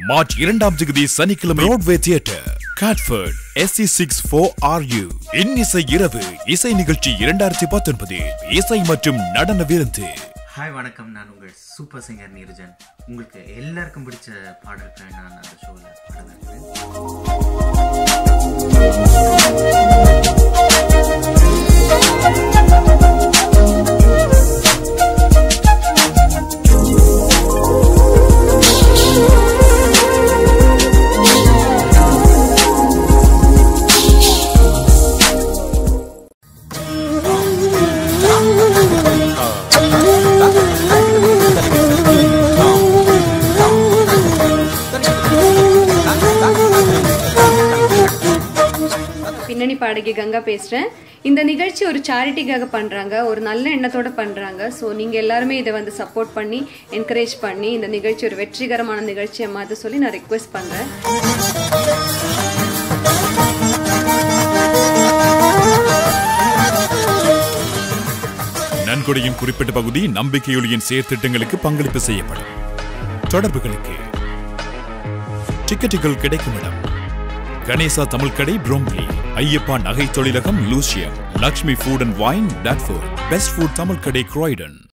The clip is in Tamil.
மார்ச் இரண்டாம் தேதி சனிக்கிழமை Broadway theatre Catford SE six four R U இன்னிசை இரவு இசை நிகழ்ச்சி இரண்டாயிரத்தி பத்தொன்பது இசை மற்றும் நடன விருந்து ஹாய் வணக்கம் நான் உங்கள் சூப்பர் சிங்கர் நீரஜன் உங்களுக்கு எல்லாருக்கும் பிடிச்ச பாடலுக்கு நான் அந்த ஷோவில் பாடுறேன் பின்னணி பாடகி கங்கா பேசுகிறேன் இந்த நிகழ்ச்சி ஒரு சேரிட்டிக்காக பண்ணுறாங்க ஒரு நல்ல எண்ணத்தோட பண்ணுறாங்க ஸோ நீங்கள் எல்லாருமே இதை வந்து சப்போர்ட் பண்ணி என்கரேஜ் பண்ணி இந்த நிகழ்ச்சி ஒரு வெற்றிகரமான நிகழ்ச்சியை மாற்ற சொல்லி நான் ரிக்வெஸ்ட் பண்ணுறேன் நன்கொடையின் குறிப்பிட்ட பகுதி நம்பிக்கையொலியின் செயற்திட்டங்களுக்கு பங்களிப்பு செய்யப்படும் தொடர்புகளுக்கு டிக்கெட்டுகள் கிடைக்கும் இடம் கணேசா தமிழ் கடை ப்ரோம்லி ஐயப்பா நகை தொழிலகம் Lewisham Lakshmi food and wine Dartford best food Tamil கடை குராய்டன்